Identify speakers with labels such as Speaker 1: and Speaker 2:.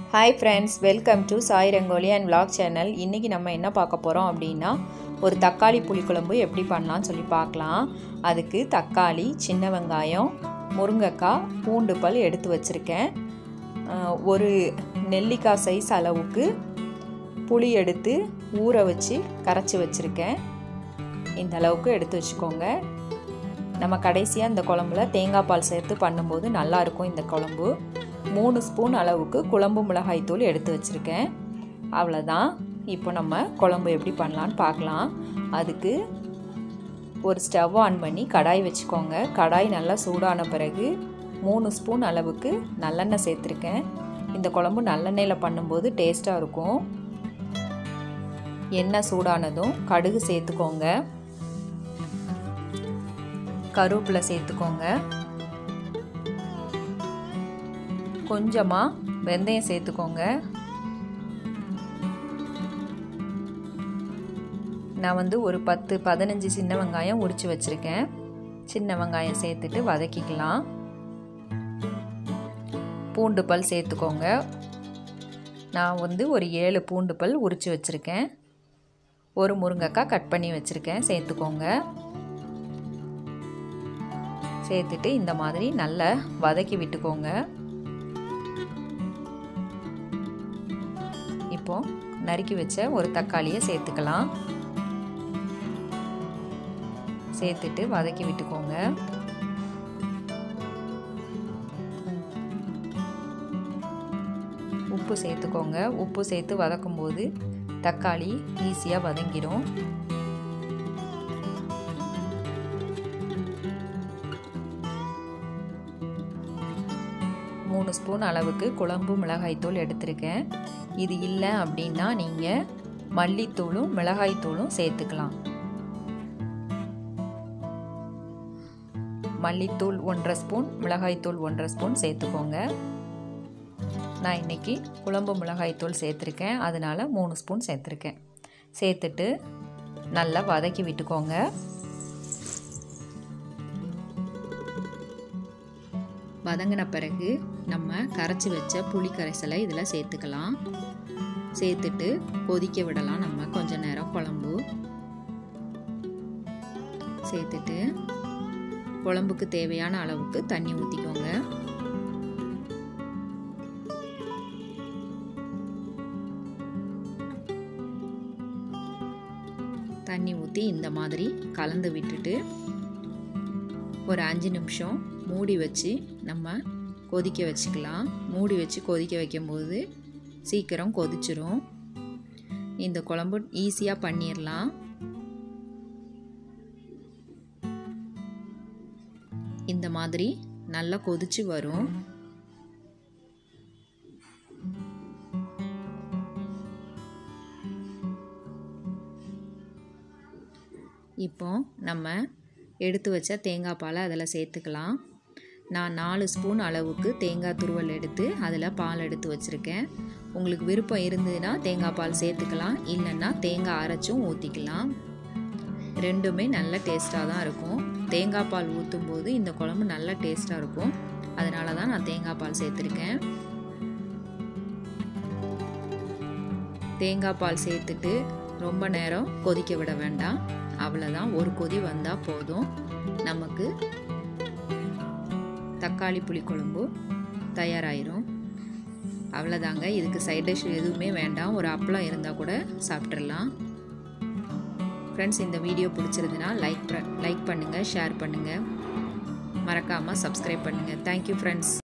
Speaker 1: hi friends welcome to Sai Rangoli and vlog channel இன்றைக்கி நம்ம என்ன பார்க்க போகிறோம் அப்படின்னா ஒரு தக்காளி புளிக்குழம்பு எப்படி பண்ணலாம்னு சொல்லி பார்க்கலாம் அதுக்கு தக்காளி சின்ன வெங்காயம் முருங்கைக்காய் பூண்டு பல் எடுத்து வச்சுருக்கேன் அஹ், ஒரு நெல்லிக்காய் சைஸ் அளவுக்கு புளி எடுத்து ஊற வச்சு கரைச்சி வச்சுருக்கேன் இந்த அளவுக்கு எடுத்து வச்சுக்கோங்க நம்ம கடைசியாக இந்த குழம்புல தேங்காய் பால் சேர்த்து பண்ணும்போது நல்லாயிருக்கும் இந்த குழம்பு மூணு ஸ்பூன் அளவுக்கு குழம்பு மிளகாய் தூள் எடுத்து வச்சுருக்கேன் அவ்வளோதான் இப்போ நம்ம குழம்பு எப்படி பண்ணலான்னு பார்க்கலாம் அதுக்கு ஒரு ஸ்டவ் ஆன் பண்ணி கடாய் வச்சுக்கோங்க கடாய் நல்லா சூடான பிறகு மூணு ஸ்பூன் அளவுக்கு நல்லெண்ணெய் சேர்த்துருக்கேன் இந்த குழம்பு நல்லெண்ணெயில் பண்ணும்போது டேஸ்ட்டாக இருக்கும் எண்ணெய் சூடானதும் கடுகு சேர்த்துக்கோங்க கருவேப்பிலை சேர்த்துக்கோங்க கொஞ்சமாக வெந்தயம் சேர்த்துக்கோங்க நான் வந்து ஒரு பத்து பதினஞ்சு சின்ன வெங்காயம் உரித்து வச்சுருக்கேன் சின்ன வெங்காயம் சேர்த்துட்டு வதக்கிக்கலாம் பூண்டு பல் சேர்த்துக்கோங்க நான் வந்து ஒரு ஏழு பூண்டு பல் உரித்து வச்சுருக்கேன் ஒரு முருங்கைக்காய் கட் பண்ணி வச்சுருக்கேன் சேர்த்துக்கோங்க சேர்த்துட்டு இந்த மாதிரி நல்லா வதக்கி விட்டுக்கோங்க இப்போ நறுக்கி வச்ச ஒரு தக்காளியை சேர்த்துக்கலாம் சேர்த்துட்டு வதக்கி விட்டுக்கோங்க உப்பு சேர்த்துக்கோங்க உப்பு சேர்த்து வதக்கும்போது தக்காளி ஈஸியாக வதங்கிடும் மூணு ஸ்பூன் அளவுக்கு குழம்பு மிளகாய்த்தூள் எடுத்திருக்கேன் இது இல்லை அப்படின்னா நீங்கள் மல்லித்தூளும் மிளகாய்த்தூளும் சேர்த்துக்கலாம் மல்லித்தூள் ஒன்றரை ஸ்பூன் மிளகாய்த்தூள் ஒன்றரை ஸ்பூன் சேர்த்துக்கோங்க நான் இன்றைக்கி குழம்பு மிளகாய்த்தூள் சேர்த்துருக்கேன் அதனால் மூணு ஸ்பூன் சேர்த்துருக்கேன் சேர்த்துட்டு நல்லா வதக்கி விட்டுக்கோங்க வதங்கின பிறகு நம்ம கரைச்சி வச்ச புளி கரைசலை இதில் சேர்த்துக்கலாம் சேர்த்துட்டு கொதிக்க விடலாம் நம்ம கொஞ்ச நேரம் குழம்பு சேர்த்துட்டு குழம்புக்கு தேவையான அளவுக்கு தண்ணி ஊற்றிக்கோங்க தண்ணி ஊற்றி இந்த மாதிரி கலந்து விட்டுட்டு ஒரு அஞ்சு நிமிஷம் மூடி வச்சு நம்ம கொதிக்க வச்சுக்கலாம் மூடி வச்சு கொதிக்க வைக்கும்போது சீக்கிரம் கொதிச்சிரும் இந்த குழம்பு ஈஸியாக பண்ணிடலாம் இந்த மாதிரி நல்லா கொதிச்சு வரும் இப்போ நம்ம எடுத்து வச்ச தேங்காய் பாலை அதில் சேர்த்துக்கலாம் நான் நாலு ஸ்பூன் அளவுக்கு தேங்காய் துருவல் எடுத்து அதில் பால் எடுத்து வச்சுருக்கேன் உங்களுக்கு விருப்பம் இருந்ததுன்னா தேங்காய் பால் சேர்த்துக்கலாம் இல்லைன்னா தேங்காய் அரைச்சும் ஊற்றிக்கலாம் ரெண்டுமே நல்ல டேஸ்ட்டாக தான் இருக்கும் தேங்காய் பால் ஊற்றும் போது இந்த குழம்பு நல்ல டேஸ்ட்டாக இருக்கும் அதனால தான் நான் தேங்காய் பால் சேர்த்துருக்கேன் தேங்காய் பால் சேர்த்துட்டு ரொம்ப நேரம் கொதிக்க விட வேண்டாம் அவ்வளோதான் ஒரு கொதி வந்தால் போதும் நமக்கு தக்காளி புளிக்குழம்பு தயாராயிரும் அவ்வளோதாங்க இதுக்கு சைட் டிஷ் எதுவுமே வேண்டாம் ஒரு அப்பளம் இருந்தால் கூட சாப்பிட்றலாம் ஃப்ரெண்ட்ஸ் இந்த வீடியோ பிடிச்சிருந்துன்னா லைக் லைக் பண்ணுங்கள் ஷேர் பண்ணுங்கள் மறக்காமல் சப்ஸ்கிரைப் பண்ணுங்கள் தேங்க்யூ ஃப்ரெண்ட்ஸ்